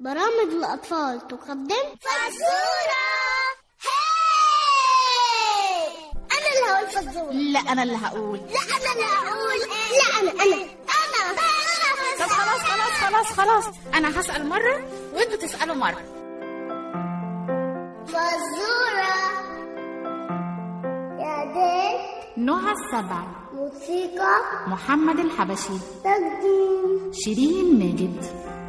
برامج الأطفال تقدم فزورة أنا اللي هقول فزورة لا انا اللي هقول لا أنا اللي هقول لا أنا أنا أنا طب خلاص خلاص خلاص خلاص انا هسال مره وانتوا تسالوا مره فزورة إعداد نهى السبع موسيقى محمد الحبشي تقديم شيرين ماجد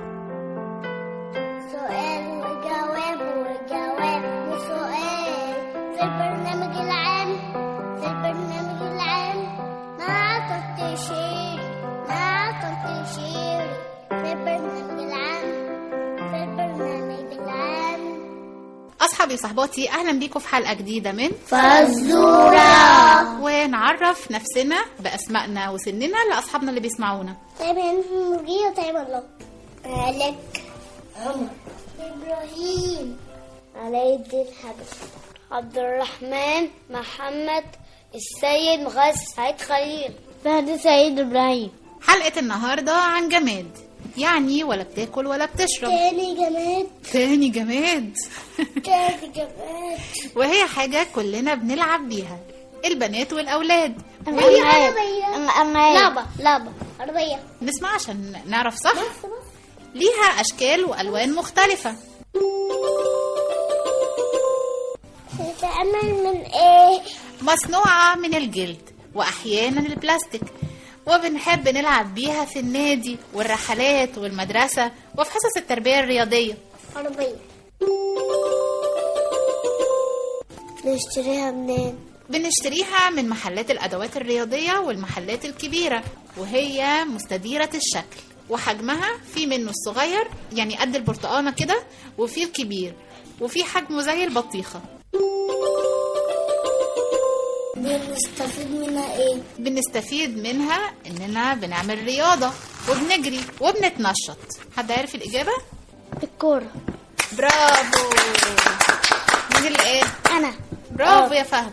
سؤال وجواب وجواب وسؤال في البرنامج العام في البرنامج العام مع تنتشير مع تنتشير في البرنامج العام في البرنامج العام اصحابي وصحباتي اهلا بيكم في حلقه جديده من فزورة ونعرف نفسنا باسمائنا وسننا لاصحابنا اللي بيسمعونا تمام نجي طيب الله مالك عمر إبراهيم علي الدين حبس عبد الرحمن محمد السيد مغاز سعيد خليل فهد سعيد إبراهيم حلقه النهارده عن جماد يعني ولا بتاكل ولا بتشرب تاني جماد تاني جماد تاني جماد وهي حاجه كلنا بنلعب بيها البنات والاولاد هي عربية لعبة لعبة عربية نسمع عشان نعرف صح ليها اشكال والوان مختلفه بتتعمل من ايه؟ مصنوعة من الجلد وأحيانا البلاستيك وبنحب نلعب بيها في النادي والرحلات والمدرسة وفي حصص التربية الرياضية عربية نشتريها منين؟ بنشتريها من محلات الأدوات الرياضية والمحلات الكبيرة وهي مستديرة الشكل وحجمها في منه الصغير يعني قد البرتقانة كده وفي الكبير وفي حجمه زي البطيخة بنستفيد منها ايه؟ بنستفيد منها إننا بنعمل رياضة وبنجري وبنتنشط حد عارف الإجابة؟ الكورة برافو مين اللي ايه أنا برافو يا فهد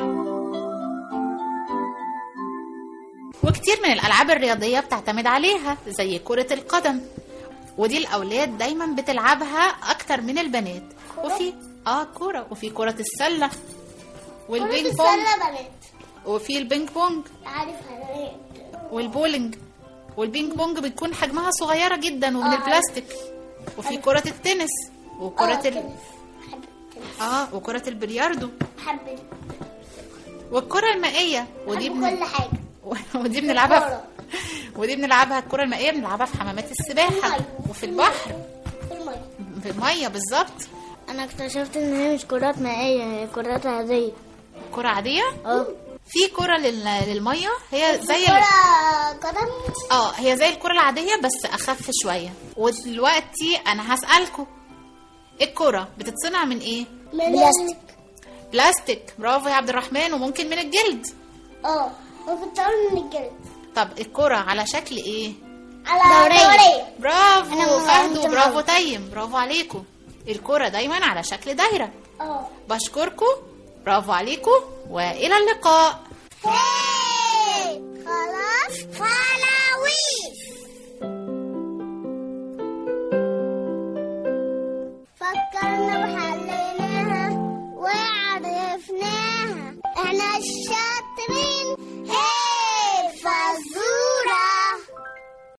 وكتير من الألعاب الرياضية بتعتمد عليها زي كرة القدم ودي الأولاد دايما بتلعبها أكتر من البنات وفي اه كرة وفي كرة السلة والبينج بونج السلة بنات وفي البينج بونج عارف بنات والبولينج والبينج بونج بتكون حجمها صغيرة جدا ومن آه. البلاستيك وفي كرة التنس وكرة ال... تنس. بحب التنس. اه وكرة البلياردو بحب والكرة المائية ودي بحب بن... كل حاجة ودي بنلعبها الكرة. في... ودي بنلعبها الكرة المائية بنلعبها في حمامات السباحة المية. وفي البحر في المية في المية بالظبط أنا اكتشفت إن هي مش كرات مائية هي كرات عادية كرة عادية اه في كرة لل... للمية هي زي ال... كرة قدم اه هي زي الكرة العادية بس أخف شوية ودلوقتي أنا هسألكوا الكرة بتتصنع من إيه؟ من بلاستيك بلاستيك برافو يا عبد الرحمن وممكن من الجلد اه ممكن تعمل من الجلد طب الكرة على شكل إيه؟ على دورية برافو أنا فهد أنت وبرافو معاك. تيم برافو عليكم الكرة دايما على شكل دايرة اه بشكركم برافو عليكم وإلى اللقاء خلاص خلاويص